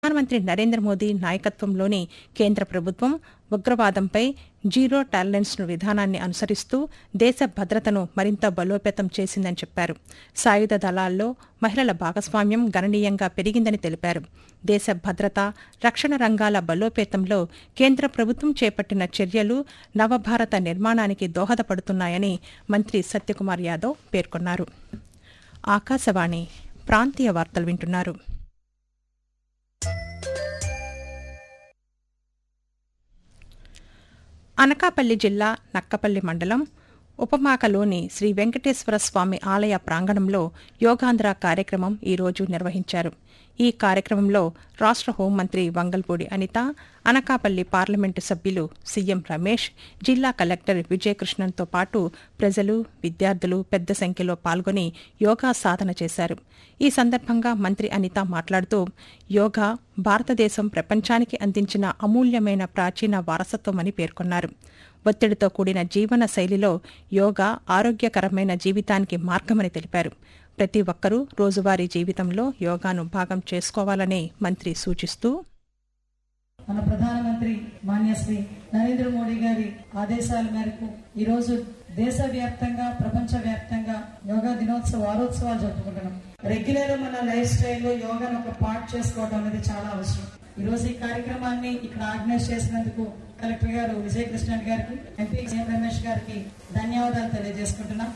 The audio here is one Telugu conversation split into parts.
ప్రధానమంత్రి నరేంద్ర మోదీ నాయకత్వంలోని కేంద్ర ప్రభుత్వం ఉగ్రవాదంపై జీరో టాలరెన్స్ విధానాన్ని అనుసరిస్తూ దేశ భద్రతను మరింత బలోపేతం చేసిందని చెప్పారు సాయుధ దళాల్లో మహిళల భాగస్వామ్యం గణనీయంగా పెరిగిందని తెలిపారు దేశ భద్రత రక్షణ రంగాల బలోపేతంలో కేంద్ర ప్రభుత్వం చేపట్టిన చర్యలు నవభారత నిర్మాణానికి దోహదపడుతున్నాయని మంత్రి సత్యకుమార్ యాదవ్ పేర్కొన్నారు ఆకాశవాణి ప్రాంతీయ వార్తలు వింటున్నారు అనకాపల్లి జిల్లా నక్కపల్లి మండలం ఉపమాకలోని శ్రీ వెంకటేశ్వర స్వామి ఆలయ ప్రాంగణంలో యోగాంధ్ర కార్యక్రమం ఈరోజు నిర్వహించారు ఈ కార్యక్రమంలో రాష్ట్ర హోంమంత్రి వంగల్పూడి అనిత అనకాపల్లి పార్లమెంటు సభ్యులు సీఎం రమేష్ జిల్లా కలెక్టర్ విజయకృష్ణన్తో పాటు ప్రజలు విద్యార్థులు పెద్ద సంఖ్యలో పాల్గొని యోగా సాధన చేశారు ఈ సందర్భంగా మంత్రి అనిత మాట్లాడుతూ యోగా భారతదేశం ప్రపంచానికి అందించిన అమూల్యమైన ప్రాచీన వారసత్వమని పేర్కొన్నారు ఒత్తిడితో కూడిన జీవన శైలిలో యోగా ఆరోగ్యకరమైన జీవితానికి మార్గమని తెలిపారు ప్రతి ఒక్కరూ రోజువారీ జీవితంలో యోగాను భాగం చేసుకోవాలని మంత్రి సూచిస్తూ మన ప్రధానమంత్రి మాన్యశ్రీ నరేంద్ర మోడీ గారి ఆదేశాల మేరకు ఈ రోజు దేశవ్యాప్తంగా ప్రపంచ వ్యాప్తంగా యోగా దినోత్సవ వారోత్సవాలు జరుపుకుంటున్నాం రెగ్యులర్ మన లైఫ్ స్టైల్లో యోగాను ఒక పార్ట్ చేసుకోవడం అనేది చాలా అవసరం ఈ రోజు ఈ కార్యక్రమాన్ని ఇక్కడ ఆర్గనైజ్ చేసినందుకు కలెక్టర్ గారు విజయకృష్ణ గారికి ఎంపీ సీఎం రమేష్ గారికి ధన్యవాదాలు తెలియజేసుకుంటున్నాం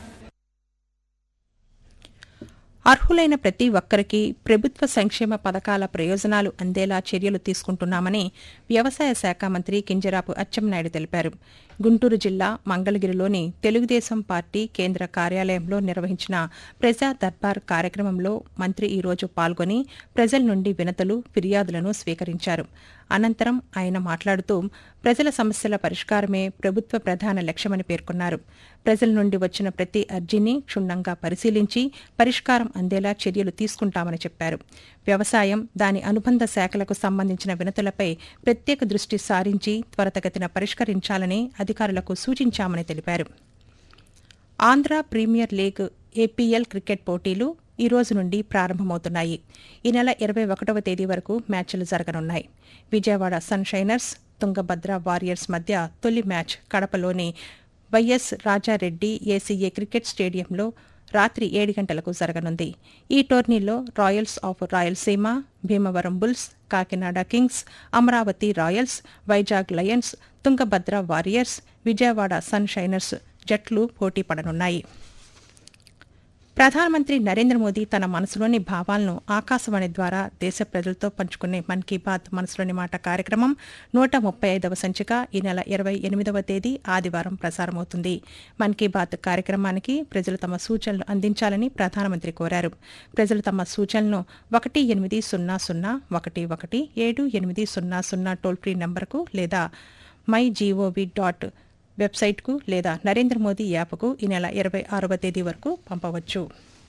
అర్హులైన ప్రతి ఒక్కరికి ప్రభుత్వ సంక్షేమ పథకాల ప్రయోజనాలు అందేలా చర్యలు తీసుకుంటున్నామని వ్యవసాయ శాఖ మంత్రి కింజరాపు అచ్చెన్నాయుడు తెలిపారు గుంటూరు జిల్లా మంగళగిరిలోని తెలుగుదేశం పార్టీ కేంద్ర కార్యాలయంలో నిర్వహించిన ప్రజా దర్బార్ కార్యక్రమంలో మంత్రి ఈరోజు పాల్గొని ప్రజల నుండి వినతులు ఫిర్యాదులను స్వీకరించారు అనంతరం ఆయన మాట్లాడుతూ ప్రజల సమస్యల పరిష్కారమే ప్రభుత్వ ప్రధాన లక్ష్యమని పేర్కొన్నారు ప్రజల నుండి వచ్చిన ప్రతి అర్జీని క్షుణ్ణంగా పరిశీలించి పరిష్కారం అందేలా చర్యలు తీసుకుంటామని చెప్పారు వ్యవసాయం దాని అనుబంధ శాఖలకు సంబంధించిన వినతులపై ప్రత్యేక దృష్టి సారించి త్వరతగతిన పరిష్కరించాలని అధికారులకు సూచించామని తెలిపారు Andhra premier league APL cricket పోటీలు ఈ రోజు నుండి ప్రారంభమవుతున్నాయి ఈ నెల ఇరవై ఒకటవ తేదీ వరకు మ్యాచ్లు జరగనున్నాయి Vijayawada sun shiners Tungabhadra warriors మధ్య తొలి మ్యాచ్ కడపలోని వైఎస్ రాజారెడ్డి ఏసీఏ క్రికెట్ స్టేడియంలో రాత్రి ఏడు గంటలకు జరగనుంది ఈ టోర్నీలో royals of Rayalaseema Bhimavaram bulls Kakinada kings Amaravati royals Vizag lions Tungabhadra warriors Vijayawada sun shiners జట్లు పోటీ పడనున్నాయి ప్రధానమంత్రి నరేంద్ర మోదీ తన మనసులోని భావాలను ఆకాశవాణి ద్వారా దేశ ప్రజలతో పంచుకునే మన్ కీ బాత్ మనసులోని మాట కార్యక్రమం నూట ముప్పై ఐదవ సంచిక ఈ నెల ఇరవై ఎనిమిదవ తేదీ ఆదివారం ప్రసారమవుతుంది మన్ కీ బాత్ కార్యక్రమానికి ప్రజలు తమ సూచనలు అందించాలని ప్రధానమంత్రి కోరారు ప్రజలు తమ సూచనలను ఒకటి ఎనిమిది సున్నా సున్నా ఒకటి ఒకటి ఏడు ఎనిమిది సున్నా సున్నా టోల్ ఫ్రీ నంబర్కు లేదా మై జీఓవి డాట్ వెబ్సైట్కు లేదా నరేంద్ర మోదీ యాప్కు ఈ నెల ఇరవై ఆరవ తేదీ వరకు పంపవచ్చు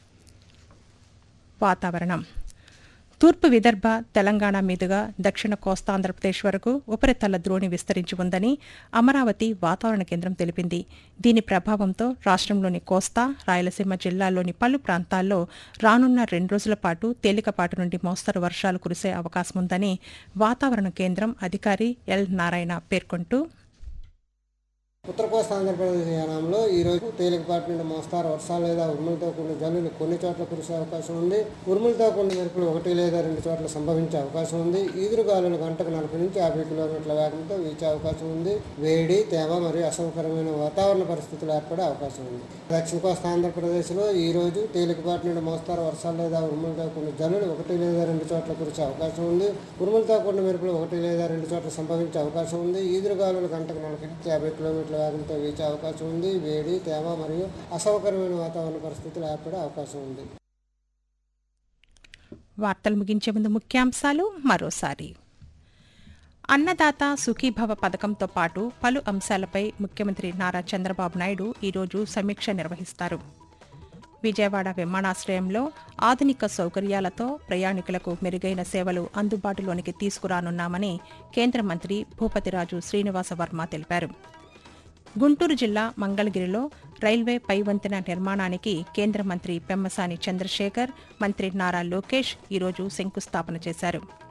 వాతావరణం తూర్పు విదర్భ తెలంగాణ మీదుగా దక్షిణ కోస్తాంధ్రప్రదేశ్ వరకు ఉపరితల ద్రోణి విస్తరించి ఉందని అమరావతి వాతావరణ కేంద్రం తెలిపింది దీని ప్రభావంతో రాష్ట్రంలోని కోస్తా రాయలసీమ జిల్లాల్లోని పలు ప్రాంతాల్లో రానున్న రెండు రోజుల పాటు తేలికపాటి నుండి మోస్తరు వర్షాలు కురిసే అవకాశం ఉందని వాతావరణ కేంద్రం అధికారి ఎల్ నారాయణ పేర్కొంటూ ఉత్తర కోస్తా ఆంధ్రప్రదేశ్ యానంలో ఈ రోజు తేలికపాటి నుండి మోస్తారు వర్షాలు లేదా ఉరుములతో కూడిన జల్లులు కొన్ని చోట్ల కురిసే అవకాశం ఉంది ఉరుములతో కూడిన మెరుపులు ఒకటి లేదా రెండు చోట్ల సంభవించే అవకాశం ఉంది ఈదురుగాలులు గంటకు నలభై నుంచి యాభై కిలోమీటర్ల వేగంతో వీచే అవకాశం ఉంది వేడి తేమ మరియు అసౌకర్యమైన వాతావరణ పరిస్థితులు ఏర్పడే అవకాశం ఉంది దక్షిణ కోస్తా ఆంధ్రప్రదేశ్లో ఈ రోజు తేలికపాటి నుండి మోస్తారు వర్షాలు లేదా ఉరుములతో కూడిన జల్లులు ఒకటి లేదా రెండు చోట్ల కురిసే అవకాశం ఉంది ఉరుములతో కూడిన మెరుపులు ఒకటి లేదా రెండు చోట్ల సంభవించే అవకాశం ఉంది ఈదురుగాలులు గంటకు నలభై నుంచి యాభై కిలోమీటర్ల వేగంతో వీచే అవకాశం ఉంది వేడి తేమ మరియు అసౌకర్యమైన వాతావరణ పరిస్థితులు ఏర్పడే అవకాశం ఉంది వార్తలు ముగించే ముందు ముఖ్యాంశాలు మరోసారి అన్నదాత సుఖీభవ పథకంతో పాటు పలు అంశాలపై ముఖ్యమంత్రి నారా చంద్రబాబు నాయుడు ఈరోజు సమీక్ష నిర్వహిస్తారు విజయవాడ విమానాశ్రయంలో ఆధునిక సౌకర్యాలతో ప్రయాణికులకు మెరుగైన సేవలు అందుబాటులోనికి తీసుకురానున్నామని కేంద్ర మంత్రి భూపతిరాజు శ్రీనివాస వర్మ తెలిపారు గుంటూరు జిల్లా మంగళగిరిలో రైల్వే పైవంతెన నిర్మాణానికి కేంద్ర మంత్రి పెమ్మసాని చంద్రశేఖర్ మంత్రి నారా లోకేష్ ఈరోజు శంకుస్థాపన చేశారు